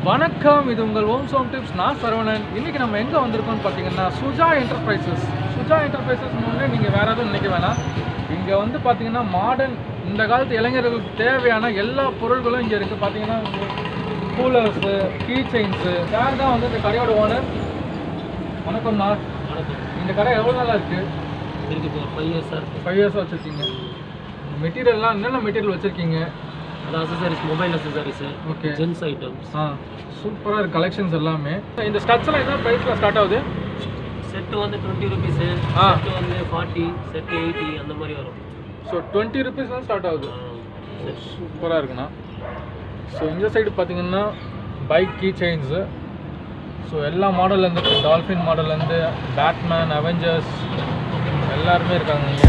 வணக்கம் இது உங்கள் ஓம் சோம் டிப்ஸ் நான் சரவணன் இன்னைக்கு நம்ம எங்கே வந்திருக்கோம்னு பார்த்தீங்கன்னா சுஜா என்டர்பிரைசஸ் சுஜா என்டர்பிரைசஸ் முன்னே நீங்கள் வேற எதுவும் நினைக்க வேணாம் இங்கே வந்து பார்த்தீங்கன்னா மாடர்ன் இந்த காலத்து இளைஞர்களுக்கு தேவையான எல்லா பொருள்களும் இங்கே இருக்குது பார்த்தீங்கன்னா கூலர்ஸு கீ செயின்ஸு யார் தான் வந்து இந்த கடையோட ஓனர் வணக்கம்ண்ணா இந்த கடை எவ்வளோ நாளாக இருக்குது இருக்கு இப்போ ஃபைவ் இயர்ஸாக இருக்குது ஃபைவ் இயர்ஸாக வச்சுருக்கீங்க மெட்டீரியல்லாம் என்னென்ன மெட்டீரியல் வச்சுருக்கீங்க அது accessories mobile accessories okay gents items ஆ சூப்பராக இருக்குது கலெக்ஷன்ஸ் எல்லாமே இந்த ஸ்டட்ஸ்லாம் என்ன ப்ரைஸில் ஸ்டார்ட் ஆகுது செட்டு வந்து டுவெண்ட்டி ருபீஸு ஆ. செட்டு வந்து ஃபார்ட்டி செட்டு எயிட்டி அந்த மாதிரி வரும் ஸோ டுவெண்ட்டி ருபீஸ் தான் ஸ்டார்ட் ஆகுது செட் சூப்பராக இருக்குண்ணா ஸோ இந்த சைடு பார்த்தீங்கன்னா பைக் கீ செயின்ஸு ஸோ எல்லா மாடல்லேருந்து டால்ஃபின் மாடல்லேருந்து பேட்மேன் அவெஞ்சர்ஸ் எல்லாருமே இருக்காங்க இங்கே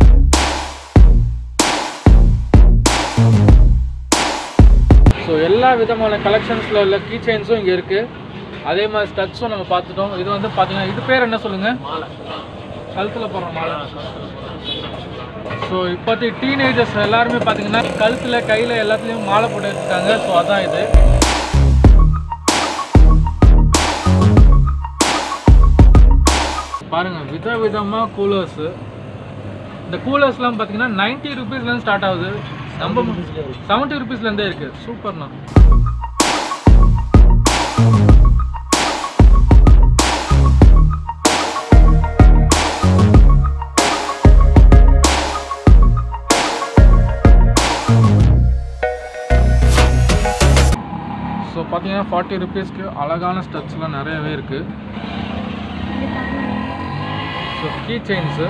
ஸோ எல்லா விதமான கலெக்ஷன்ஸில் உள்ள கீ செயின்ஸும் இங்கே இருக்குது அதே மாதிரி ஸ்டட்ஸும் நம்ம பார்த்துட்டோம் இது வந்து பார்த்தீங்கன்னா இது பேர் என்ன சொல்லுங்கள் மாலை கழுத்தில் போடுற மாலை ஸோ இப்போத்தி டீனேஜர்ஸ் எல்லாருமே பார்த்தீங்கன்னா கழுத்தில் கையில் எல்லாத்துலேயும் மாலை போட்டு வச்சுருக்காங்க ஸோ அதான் இது பாருங்க வித விதமாக கூலர்ஸு இந்த கூலர்ஸ்லாம் பார்த்தீங்கன்னா நைன்ட்டி ருபீஸ்லேருந்து ஸ்டார்ட் ஆகுது நம்ம செவன்ட்டி ருபீஸ்லேருந்தே இருக்குது சூப்பர்ண்ணா ஸோ பார்த்தீங்கன்னா ஃபார்ட்டி ருபீஸ்க்கு அழகான ஸ்டட்ஸ்லாம் நிறையவே இருக்குது ஸோ கீ செயின்ஸு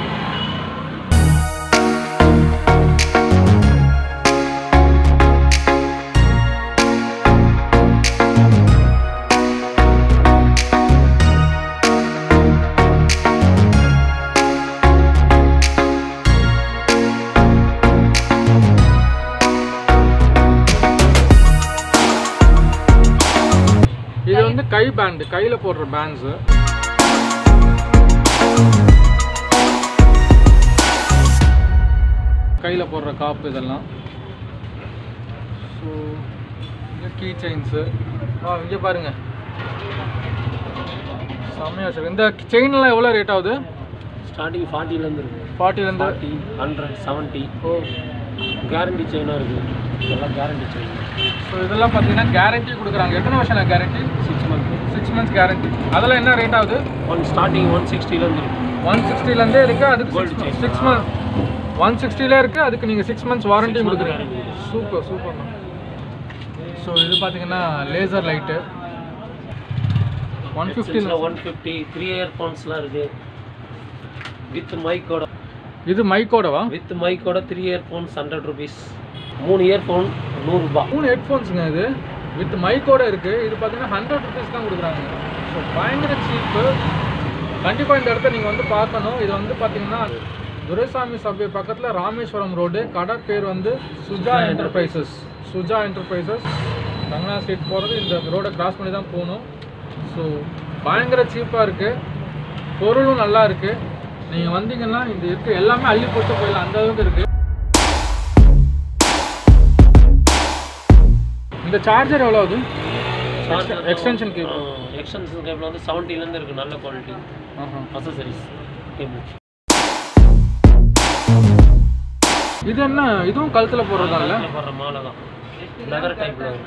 இது வந்து கை பேண்டு கையில் போடுற பேண்ட்ஸு கையில் போடுற காப்பு இதெல்லாம் ஸோ இங்கே கீ செயின்ஸு ஆ இங்கே பாருங்க செம்மையாக வச்சிருக்கு இந்த செயின்லாம் எவ்வளோ ரேட் ஆகுது ஸ்டார்டிங் ஃபார்ட்டிலேருந்து இருக்குது ஃபார்ட்டிலேருந்து ஃபார்ட்டி ஹண்ட்ரட் செவன்ட்டி ஓ கேரண்டி செயினாக இருக்குது இதெல்லாம் கேரண்டி செயின் ஸோ இதெல்லாம் பார்த்தீங்கன்னா கேரண்டி கொடுக்குறாங்க எத்தனை வருஷம் guarantee six month six months guarantee அதெல்லாம் என்ன ரேட் ஆகுது ஒன் ஸ்டார்டிங் ஒன் சிக்ஸ்டிலேருந்து இருக்குது ஒன் சிக்ஸ்டிலேருந்தே இருக்குது அதுக்கு Gold chain. Six month one சிக்ஸ்டிலே இருக்குது அதுக்கு நீங்கள் six months warranty Six month கொடுக்குறீங்க guarantee. சூப்பர் சூப்பர் ஸோ இது பார்த்தீங்கன்னா லேசர் லைட்டு ஒன் ஃபிஃப்டியில் ஒன் ஃபிஃப்டி த்ரீ இயர்ஃபோன்ஸ்லாம் இருக்குது வித் மைக்கோட இது மைக்கோடவா வித் மைக்கோட த்ரீ இயர்ஃபோன்ஸ் ஹண்ட்ரட் ருபீஸ் மூணு இயர்ஃபோன் நூறுரூபா மூணு ஹெட்ஃபோன்ஸுங்க இது வித் மைக்கோட இருக்குது இது பார்த்தீங்கன்னா ஹண்ட்ரட் ருபீஸ் தான் கொடுக்குறாங்க ஸோ பயங்கர சீப்பு கண்டிப்பாக இந்த இடத்த நீங்கள் வந்து பார்க்கணும் இது வந்து பார்த்தீங்கன்னா துரைசாமி சபை பக்கத்தில் ராமேஸ்வரம் ரோடு கடை பேர் வந்து சுஜா என்டர்பிரைசஸ் சுஜா என்டர்பிரைசஸ் ரங்கனா ஸ்ட்ரீட் போகிறது இந்த ரோடை கிராஸ் பண்ணி தான் போகணும் ஸோ பயங்கர சீப்பாக இருக்குது பொருளும் நல்லா இருக்குது நீங்கள் வந்தீங்கன்னா இந்த இருக்க எல்லாமே அள்ளி போட்டு போயிடலாம் அந்த அளவுக்கு இருக்குது இந்த சார்ஜர் எவ்வளோ ஆகுது எக்ஸ்டென்ஷன் கேபிள் எக்ஸ்டென்ஷன் கேபிள் வந்து செவன்ட்டிலேருந்து இருக்குது நல்ல குவாலிட்டி ஆஹா அசசரிஸ் கேபிள் இது என்ன இதுவும் கழுத்தில் போடுறதால போடுற மாலை தான் லெதர் டைப்பில் வரும்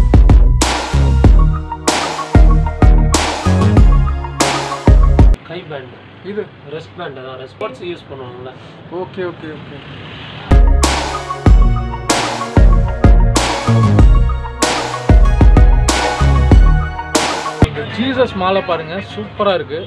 கை பேண்ட் இது ரெஸ்ட் பேண்ட் தான் ரெஸ்பான்ஸ் யூஸ் பண்ணுவாங்கல்ல ஓகே ஓகே ஓகே ஜீசஸ் மாலை பாருங்க சூப்பரா இருக்கு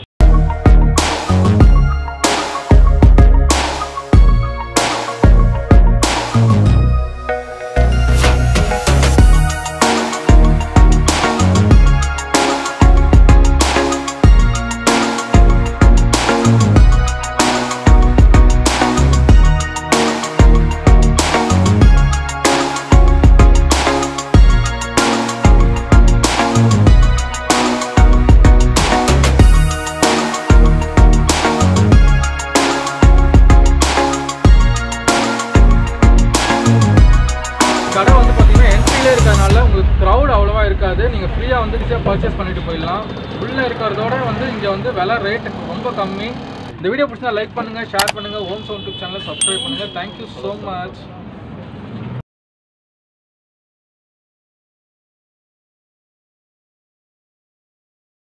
உங்களுக்கு க்ரௌட் அவ்வளோவா இருக்காது நீங்கள் ஃப்ரீயாக வந்து ஈஸியாக பர்ச்சேஸ் பண்ணிட்டு போயிடலாம் உள்ளே இருக்கிறதோட வந்து இங்கே வந்து விலை ரேட் ரொம்ப கம்மி இந்த வீடியோ பிடிச்சா லைக் பண்ணுங்கள் ஷேர் பண்ணுங்கள் ஹோம் சவுண்ட் யூடியூப் சேனலை சப்ஸ்கிரைப் பண்ணுங்கள் தேங்க்யூ ஸோ மச்